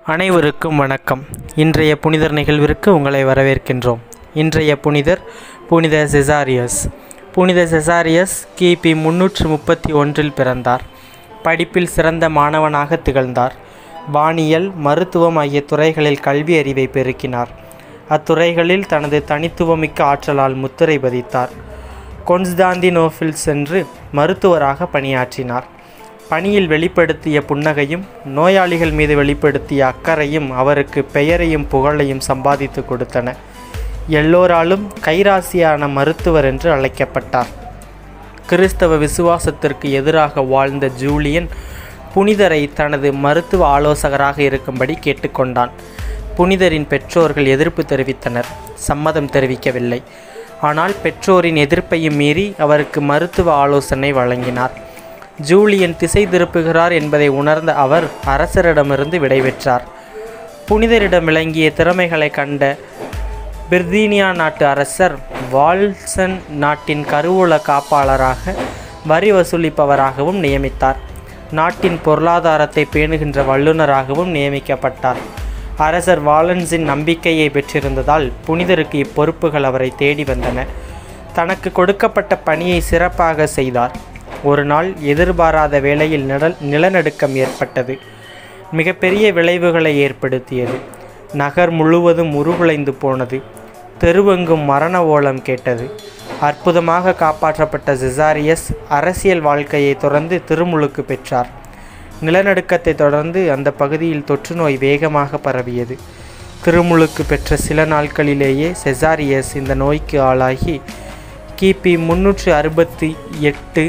அனைவருக்கும் வணக்கம் இன்றைய புனிதர் நிகழ்விற்கு உங்களை வரவேற்கின்றோம் இன்றைய புனிதர் புனித செசாரியஸ் புனித செசாரியஸ் கிபி முன்னூற்று முப்பத்தி ஒன்றில் பிறந்தார் படிப்பில் சிறந்த மாணவனாக திகழ்ந்தார் வானியல் மருத்துவம் ஆகிய துறைகளில் கல்வி அறிவை பெருக்கினார் அத்துறைகளில் தனது தனித்துவமிக்க ஆற்றலால் முத்திரை பதித்தார் கொன்ஸ்டாந்தினோஃபில் சென்று மருத்துவராக பணியாற்றினார் பணியில் வெளிப்படுத்திய புன்னகையும் நோயாளிகள் மீது வெளிப்படுத்திய அக்கறையும் அவருக்கு பெயரையும் புகழையும் சம்பாதித்து கொடுத்தன எல்லோராலும் கைராசியான மருத்துவர் என்று அழைக்கப்பட்டார் கிறிஸ்தவ விசுவாசத்திற்கு எதிராக வாழ்ந்த ஜூலியன் புனிதரை தனது மருத்துவ ஆலோசகராக இருக்கும்படி கேட்டுக்கொண்டான் புனிதரின் பெற்றோர்கள் எதிர்ப்பு தெரிவித்தனர் சம்மதம் தெரிவிக்கவில்லை ஆனால் பெற்றோரின் எதிர்ப்பையும் மீறி அவருக்கு மருத்துவ ஆலோசனை வழங்கினார் ஜூலியன் திசை திருப்புகிறார் என்பதை உணர்ந்த அவர் அரசரிடமிருந்து விடைபெற்றார் புனிதரிடம் விளங்கிய திறமைகளை கண்ட பிர்தீனியா நாட்டு அரசர் வால்சன் நாட்டின் கருவூல காப்பாளராக வரி வசூலிப்பவராகவும் நியமித்தார் நாட்டின் பொருளாதாரத்தை பேணுகின்ற வல்லுநராகவும் நியமிக்கப்பட்டார் அரசர் வாலன்ஸின் நம்பிக்கையை பெற்றிருந்ததால் புனிதருக்கு இப்பொறுப்புகள் அவரை தேடி வந்தன தனக்கு கொடுக்கப்பட்ட பணியை சிறப்பாக செய்தார் ஒரு நாள் எதிர்பாராத வேளையில் நிழல் நிலநடுக்கம் ஏற்பட்டது மிகப்பெரிய விளைவுகளை ஏற்படுத்தியது நகர் முழுவதும் உருகுலைந்து போனது தெருவெங்கும் மரண ஓலம் கேட்டது அற்புதமாக காப்பாற்றப்பட்ட ஜிசாரியஸ் அரசியல் வாழ்க்கையை தொடர்ந்து திருமுழுக்கு பெற்றார் நிலநடுக்கத்தை தொடர்ந்து அந்த பகுதியில் தொற்றுநோய் வேகமாக பரவியது திருமுழுக்கு பெற்ற சில நாட்களிலேயே செசாரியஸ் இந்த நோய்க்கு ஆளாகி கிபி முன்னூற்று அறுபத்தி எட்டு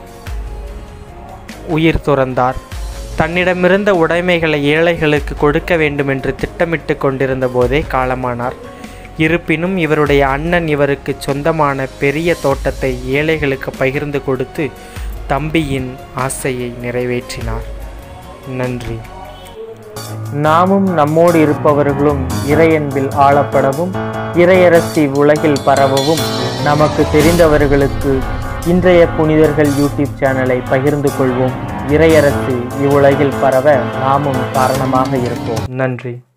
உயிர் துறந்தார் தன்னிடமிருந்த உடைமைகளை ஏழைகளுக்கு கொடுக்க வேண்டுமென்று திட்டமிட்டு கொண்டிருந்த போதே காலமானார் இருப்பினும் இவருடைய அண்ணன் இவருக்கு சொந்தமான பெரிய தோட்டத்தை ஏழைகளுக்கு பகிர்ந்து கொடுத்து தம்பியின் ஆசையை நிறைவேற்றினார் நன்றி நாமும் நம்மோடு இருப்பவர்களும் இறையன்பில் ஆளப்படவும் இறையரசி உலகில் பரவவும் நமக்கு தெரிந்தவர்களுக்கு இன்றைய புனிதர்கள் யூடியூப் சேனலை பகிர்ந்து கொள்வோம் இறையரசு இவ்வுலகில் பரவ நாமும் காரணமாக இருப்போம் நன்றி